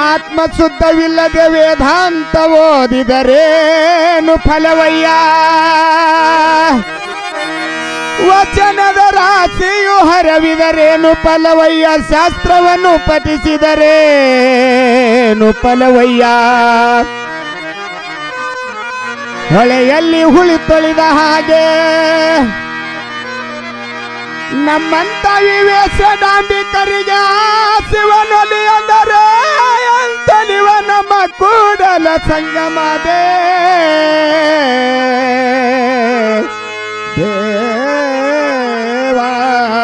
ಆತ್ಮ ಶುದ್ಧವಿಲ್ಲದೆ ವೇದಾಂತ ಓದಿದರೇನು ಫಲವಯ್ಯ ವಚನದ ರಾಶಿಯು ಹರವಿದರೇನು ಫಲವಯ್ಯ ಶಾಸ್ತ್ರವನ್ನು ಪಠಿಸಿದರೇನು ಫಲವಯ್ಯ ಹೊಳೆಯಲ್ಲಿ ಹುಳಿ ತೊಳಿದ ಹಾಗೆ ನಮ್ಮಂತ ವಿವೇಶ ಡಾಂಬಿಕರಿಗೆ ಶಿವನೊಲಿ ಅಂದರೆ ಅಂತಲಿವ ನಮ್ಮ ಕೂಡಲ ಸಂಗಮದೇ ದೇವಾ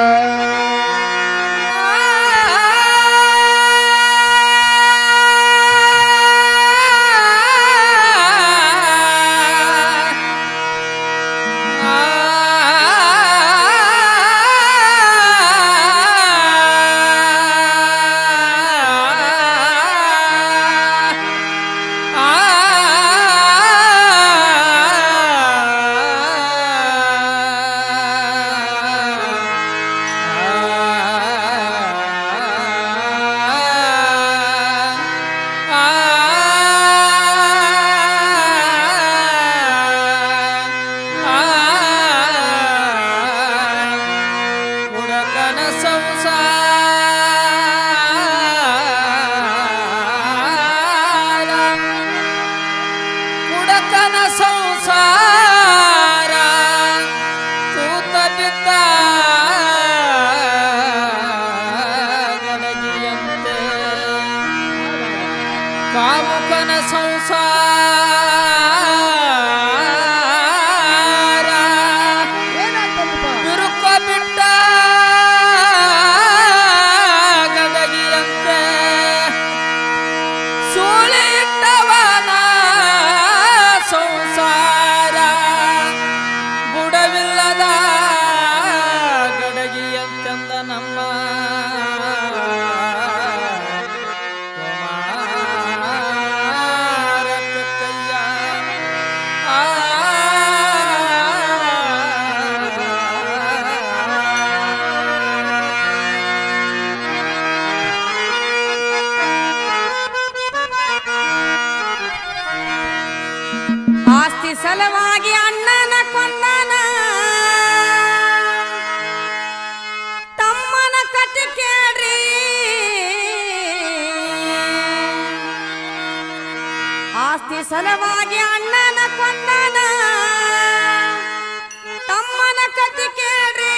ಹುಡುಕನ ಸಂಸಾರ ಹುಡುಕನ ಸಂಸಾರ ತೂತ ಬಿದ್ದ ಗಡಗಿಯಂತೆ ಕಾಮುಕನ ಸಂಸಾರ ಬಿರುಕ ಬಿಟ್ಟ ಗದಗಿಯಂತೆ ಸೂಳಿ ಇಟ್ಟವನ ಸಂಸಾರ ಬುಡವಿಲ್ಲದ ಗಡಗಿಯಂತೆಂದ ನಮ್ಮ ಕುಮಾರ ಕಕ್ಕಯ್ಯ. ಆಸ್ತಿ ಸಲವಾಗಿ ಅಣ್ಣನ ಕೊಂದನ ತಮ್ಮನ ಕತೆ ಕೇಳ್ರಿ ಆಸ್ತಿ ಸಲವಾಗಿ ಅಣ್ಣನ ಕೊಂದನ ತಮ್ಮನ ಕತೆ ಕೇಳ್ರಿ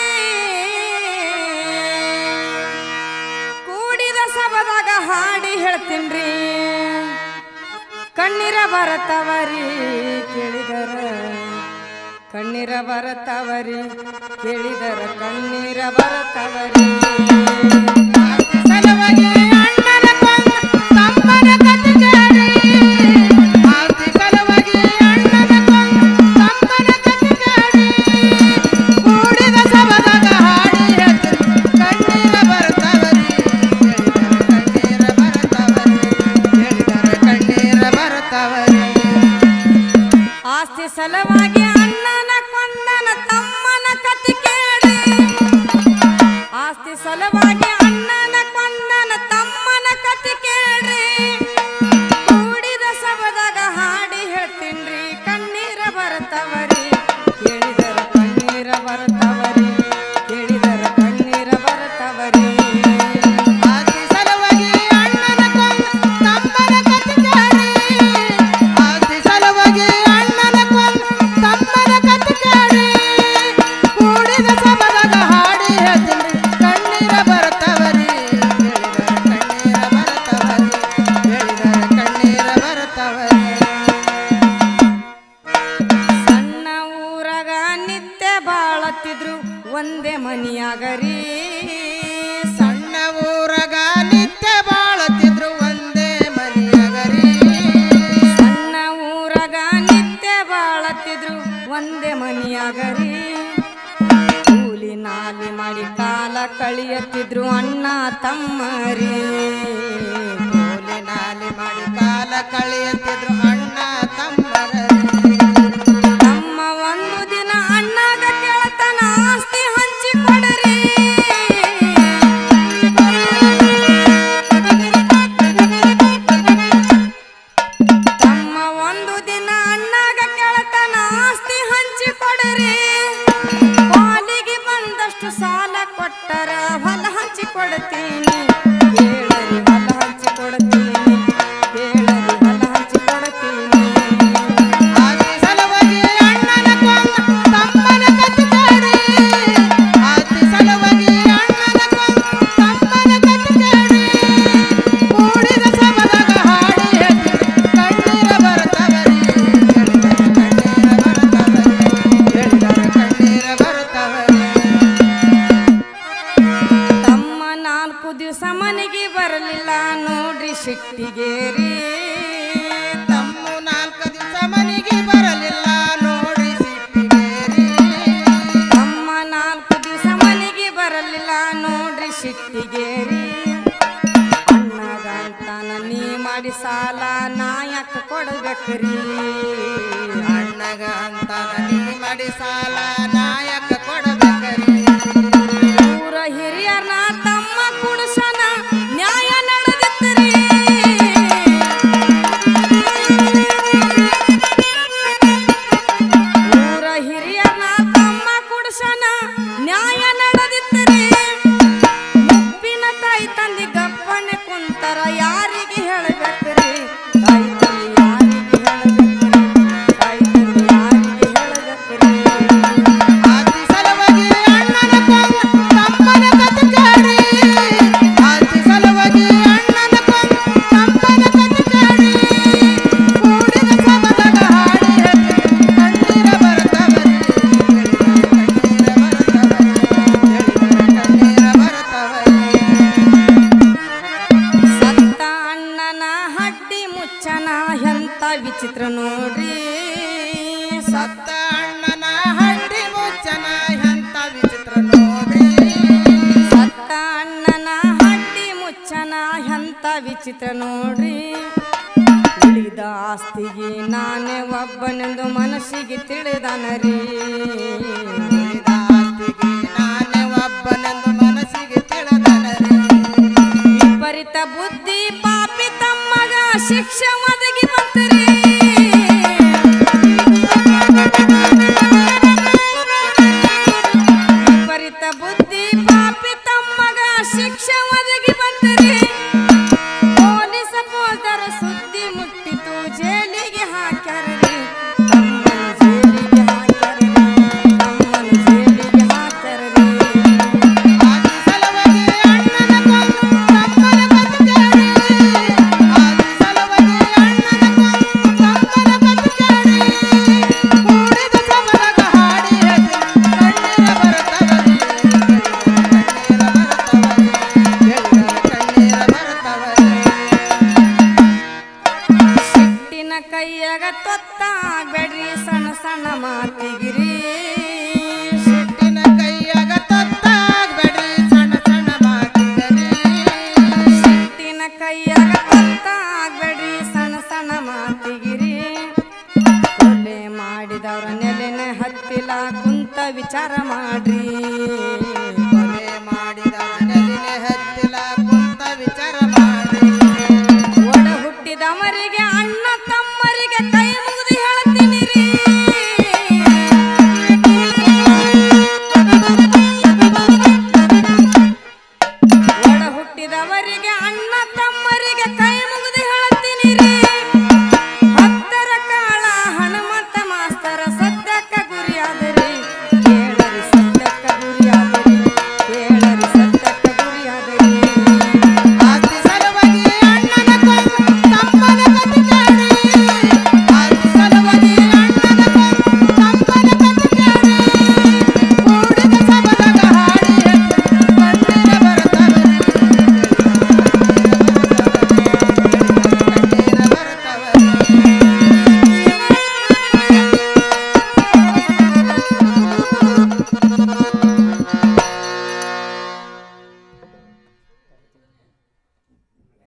ಕೂಡಿದ ಸಭದಾಗ ಹಾಡಿ ಹೇಳ್ತೀನ್ರಿ ಕಣ್ಣೀರ ಬರತವರಿ ಕೇಳಿದರ ಕಣ್ಣೀರ ಬರತವರಿ ಕೇಳಿದರ ಕಣ್ಣೀರ ಬರತವರಿ ಸಲುವಾಗಿ ಅಣ್ಣನ ಕೊಂದ ತಮ್ಮನ ಕತೆ ಕೇಳಿ. ಆಸ್ತಿ ಸಲುವಾಗಿ ಅಣ್ಣನ ಕೊಂದ ತಮ್ಮನ ಕತೆ ಕೇಳಿ. ಕೂಡಿದ ಸಭದಾಗ ಹಾಡಿ ಹೇಳ್ತೀನಿ, ಕಣ್ಣೀರ ಬರತವರಿ ಕೇಳಿದರ ಕಣ್ಣೀರ ಬರತವರಿ ಹೇಳಿದರ ಕಣ್ಣೀರ ಬರುತ್ತವರಿ ಆಸ್ತಿ ಸಲುವಾಗಿ ಅಣ್ಣನ ಕೊಂದನ ತಮ್ಮನ ಕತೆ ಕೇಳಿ ಆಸ್ತಿ ಸಲುವಾಗಿ ಅಣ್ಣನ ಕೊಂದನ ತಮ್ಮನ ಕತೆ ಕೇಳ್ರಿ ಕೂಡಿದ ಸಭದಾಗ ಹಾಡಿ ಹೇಳ್ತೀನ್ರಿ ಕಣ್ಣೀರ ಬರ್ತವರಿ ಕೇಳಿದರ ಕಣ್ಣೀರ ಬರ್ತವರಿ ಕೇಳಿದರ ಕಣ್ಣೀರ ಬರ್ತವರಿ ಆಸ್ತಿ ಸಲುವಾಗಿ ಅಣ್ಣನ ಕೊಂದ ತಮ್ಮನ ಕತೆ ಕೇಳಿ ಆಸ್ತಿ ಸಲುವಾಗಿ ಅಣ್ಣನ ಕೊಂದ ತಮ್ಮನ ಕತೆ ಕೇಳಿ ಕೂಡಿದ ಸಭದಾಗ ಹಾಡಿ ಹೇಳ್ತೀನಿ ಕಣ್ಣೀರ ಬರ್ತವರಿ ಹೇಳಿದರ ಕಣ್ಣೀರ ಬರ್ತವರಿ ಹೇಳಿದರ ಕಣ್ಣೀರ ಬರ್ತವರಿ ಸಣ್ಣ ಊರಾಗ ನಿತ್ಯ ಬಾಳತ್ತಿದ್ರು ಒಂದೇ ಮನಿಯಾಗರಿ ಸಣ್ಣ ಊರಾಗ ನಿತ್ಯ ಬಾಳತ್ತಿದ್ರು ಒಂದೇ ಮನಿಯಾಗರಿ ಸಣ್ಣ ಊರಾಗ ನಿತ್ಯ ಬಾಳತ್ತಿದ್ರು ಒಂದೇ ಮನಿಯಾಗರಿ ಕೂಲಿ ನಾಲಿ ಮಾಡಿ ಕಾಲ ಕಳಿಯತ್ತಿದ್ರು ಅಣ್ಣ ತಮ್ಮರಿ ಕೂಲಿ ನಾಲಿ ಮಾಡಿ ಕಾಲ ಕಳಿಯತ್ತಿದ್ರು ಅಣ್ಣ ತಮ್ಮರಿ ತಮ್ಮ ಒಂದು ದಿನ ಅಣ್ಣಗ ಕೇಳ್ತಾನ ಆಸ್ತಿ ಹಂಚಿ ಕೊಡರಿ ಸಿಟ್ಟಿಗೇರಿ ತಮ್ಮ ನಾಲ್ಕು ದಿವಸ ಮನೆಗೆ ಬರಲಿಲ್ಲ ನೋಡಿ ಸಿಟ್ಟಿಗೇರಿ ತಮ್ಮ ನಾಲ್ಕು ದಿವಸ ಮನೆಗೆ ಬರಲಿಲ್ಲ ನೋಡ್ರಿ ಸಿಟ್ಟಿಗೇರಿ ಅಣ್ಣಗಂತನ ನೀ ಮಾಡಿ ಸಾಲ ನಾಯಕ ಕೊಡ್ಬೇಕ್ರಿ ಅಣ್ಣಗ ಅಂತ ನೀ ಮಾಡಿ ಸಾಲ ನಾಯಕ ಕೊಡಬೇಕರಿ ಊರ ಹಿರಿಯರ್ನ ತಮ್ಮ ಕುಡ್ಸನ ನ್ಯಾಯ ನಡೆದಿತ್ತರಿ ಊರ ಹಿರಿಯರ್ನ ತಮ್ಮ ಕುಡ್ಸನ ನ್ಯಾಯ ನಡೆದಿತ್ತರಿ ಮುಪ್ಪಿನ ತಾಯಿ ತಂದಿ ಗಪ್ಪನೆ ಕುಂತರ ಯಾರಿಗೆ ಹೇಳಬೇಕ್ರಿ ತಾಯಿ ತಂದಿ ಯಾರಿಗೆ ಹೇಳಬೇಕ್ರಿ ತಾಯಿ ತಂದಿ ಯಾರಿಗೆ ಹೇಳಬೇಕ್ರಿ ಆದಿ ಸಲುವಾಗಿ ಅಣ್ಣನ ಕೊಂದ ತಮ್ಮನ ಕತೆ ಕೇಳಿ ಆದಿ ಸಲುವಾಗಿ ಅಣ್ಣನ ಕೊಂದ ತಮ್ಮನ ಕತೆ ಕೇಳಿ ಕೂಡಿದ ಸಬದಾಗ ಹಾಡಿ ಹೇಳಿ ಕಣ್ಣೀರ ಬರ್ತವರಿ ಕಣ್ಣೀರ ಬರ್ತವರಿ ಕಣ್ಣೀರ ಬರ್ತವರಿ ಸತ್ತ ಅಣ್ಣನ ಹಡ್ಡಿ ಮುಚ್ಚನ ಎಂತ ವಿಚಿತ್ರ ನೋಡ್ರಿ ಸತ್ತ ಅಣ್ಣನ ಹಡ್ಡಿ ಮುಚ್ಚನ ಎಂತ ವಿಚಿತ್ರ ನೋಡಿ ಸತ್ತ ಅಣ್ಣನ ಹಡ್ಡಿ ಮುಚ್ಚನ ಎಂತ ವಿಚಿತ್ರ ನೋಡ್ರಿ ಉಳಿದ ಆಸ್ತಿಗೆ ನಾನೇ ಒಬ್ಬನೆಂದು ಮನಸ್ಸಿಗೆ ತಿಳಿದನರಿ ಉಳಿದ ಆಸ್ತಿಗೆ ನಾನೇ ಒಬ್ಬನೆಂದು ಮನಸ್ಸಿಗೆ ತಿಳಿದನರಿ ವಿಪರೀತ ಬುದ್ಧಿ ಪಾಪಿ ತಮ್ಮಗ ಶಿಕ್ಷೆ ಒದಗಿ ಬಂತರಿ ವಿಪರೀತ ಬುದ್ಧಿ ಪಾಪಿ ತಮ್ಮಗ ಶಿಕ್ಷೆ ಒದಗಿ ಬಂತರಿ ಪೊಲೀಸ ಪೋಲ್ದರ ಸುದ್ದಿ ಮುಟ್ಟಿತು ಜೈಲಿಗೆ ಹಾಕ್ಯಾರರಿ ತಮ್ಮನ ಜೈಲಿಗೆ ಹಾಕ್ಯಾರರಿ ತಮ್ಮನ ಜೈಲಿಗೆ ಹಾಕ್ಯಾರರಿ ಆದಿ ಸಲುವಾಗಿ ಅಣ್ಣನ ಕೊಂದ ತಮ್ಮನ ಕತೆ ಕೇಳಿ ಆದಿ ಸಲುವಾಗಿ ಅಣ್ಣನ ಕೊಂದ ತಮ್ಮನ ಕತೆ ಕೇಳಿ ಕೂಡಿದ ಸಬದಾಗ ಹಾಡಿ ಹೇಳಿ ಕಣ್ಣೀರ ಬರ್ತವರಿ ಕಣ್ಣೀರ ಬರ್ತವರಿ ಕಣ್ಣೀರ ಬರ್ತವರಿ ಸಿಟ್ಟಿನ ಕೈಯಾಗ ತೊತ್ತಾಗ್ಬೇಡ್ರಿ ಸಣ್ಣ ಸಣ್ಣ ಮಾತಿಗಿರಿ ಸಿಟ್ಟಿನ ಕೈಯಾಗ ತತ್ತಾಗ್ಬೇಡ್ರಿ ಸಣ್ಣ ಸಣ್ಣ ಮಾತಿಗರಿ ಸಿಟ್ಟಿನ ಕೈಯಾಗ ತೊತ್ತಾಗ್ಬೇಡ್ರಿ ಸಣ್ಣ ಸಣ್ಣ ಮಾತಿಗಿರಿ ಕೊಲೆ ಮಾಡಿದವ್ರ ನೆಲೆನೆ ಹತ್ತಿಲ್ಲ ಕುಂತ ವಿಚಾರ ಮಾಡ್ರಿ